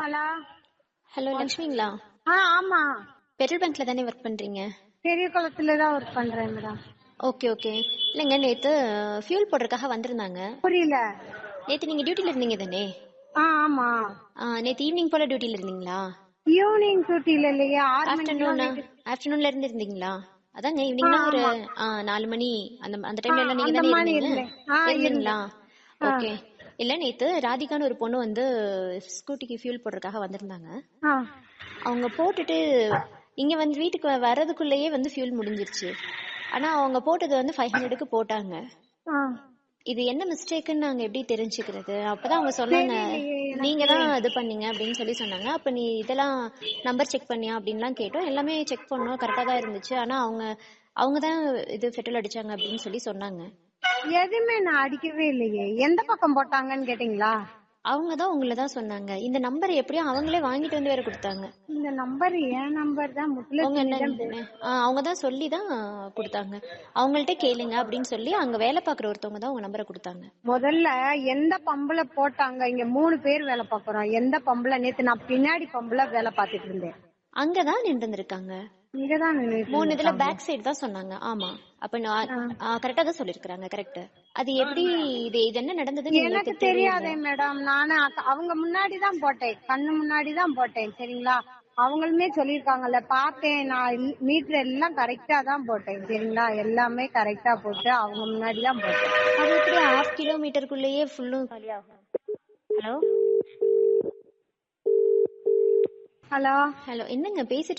Hello hello லக்ஷ்மிங்களா ஆ ஆமா petrol பங்க்ல தானே work பண்றீங்க பெரிய குளத்துல தான் ஒர்க் பண்றேன் மேடம் ஓகே ஓகே இல்லைங்க நேத்து ஃபியூல் போடுறதுக்காக வந்திருந்தாங்க புரியல நேத்து நீங்க டியூட்டில இருந்தீங்க தானே ஆ ஆமா ஆ, நேத்து ஈவினிங் போல டியூட்டில இருந்தீங்களா ஈவினிங் டியூட்டில இல்லையா ஆறு ஆஃப்டர்நூன் மணிக்கு ஆஃப்டர்நூன்ல இருந்து இருந்தீங்களா அதாங்க ஈவினிங்னா ஒரு ஆ, நாலு மணி அந்த அந்த டைம்ல எல்லாம் நீங்க அந்த தானே மாதிரி இருந்தீங்க இருந்தேன். ஆ, இருந்தீங்களா ஓகே இல்ல நேத்து ராதிகான்னு ஒரு பொண்ணு வந்து ஸ்கூட்டிக்கு ஃபியூல் போடுறதுக்காக வந்திருந்தாங்க ஆ அவங்க போட்டுட்டு இங்க வந்து வீட்டுக்கு வ- வர்றதுக்குள்ளேயே வந்து ஃபியூல் முடிஞ்சிருச்சு ஆனா அவங்க போட்டது வந்து ஃபைவ் ஹண்ட்ரடுக்கு போட்டாங்க ஆ இது என்ன மிஸ்டேக்குன்னு நாங்க எப்படி தெரிஞ்சுக்கிறது அப்பதான் அவங்க சொன்னாங்க நீங்க தான் இது பண்ணீங்க அப்படின்னு சொல்லி சொன்னாங்க அப்ப நீ இதெல்லாம் நம்பர் செக் பண்ணியா அப்படின்லாம் கேட்டோம் எல்லாமே செக் பண்ணோம் கரெக்டா தான் இருந்துச்சு ஆனா அவங்க அவங்க தான் இது பெட்ரோல் அடிச்சாங்க அப்படின்னு சொல்லி சொன்னாங்க எதுவுமே நான் அடிக்கவே இல்லையே எந்த பக்கம் போட்டாங்கன்னு கேட்டீங்களா அவங்க தான் உங்களை தான் சொன்னாங்க இந்த நம்பர் எப்படியும் அவங்களே வாங்கிட்டு வந்து வேற கொடுத்தாங்க இந்த நம்பர் என் நம்பர் தான் அவங்க என்ன முத்துல ஆ, அவங்க தான் சொல்லி தான் கொடுத்தாங்க அவங்கள்ட்ட கேளுங்க அப்படின்னு சொல்லி அங்க வேலை பாக்குற ஒருத்தவங்க தான் உங்க நம்பரை கொடுத்தாங்க முதல்ல எந்த பம்புல போட்டாங்க இங்க மூணு பேர் வேலை பாக்குறோம் எந்த பம்புல நேத்து நான் பின்னாடி பம்புல வேலை பார்த்துட்டு இருந்தேன் அங்கதான் நின்று இருந்திருக்காங்க இங்கதான் நின்னுட்டு மூணு இதுல பேக் சைடு தான் சொன்னாங்க ஆமா அப்ப கரெக்டா தான் சொல்லிருக்காங்க கரெக்ட் அது எப்படி இது இது என்ன நடந்ததுன்னு எனக்கு எங்களுக்கு தெரியல தெரியாதே மேடம் நானு அக்க- அவங்க முன்னாடி தான் போட்டேன் கண்ணு முன்னாடி தான் போட்டேன் சரிங்களா அவங்களுமே சொல்லிருக்காங்கல்ல பார்த்தேன் நான் மீட்டர் எல்லாம் கரெக்டா தான் போட்டேன் சரிங்களா எல்லாமே கரெக்டா போட்டு அவங்க முன்னாடி தான் போட்டேன் அது எப்படி ஹாஃப் கிலோமீட்டருக்குள்ளேயே ஃபுல்லும் ஹலோ ஹலோ ஹலோ என்னங்க பேசிட்டு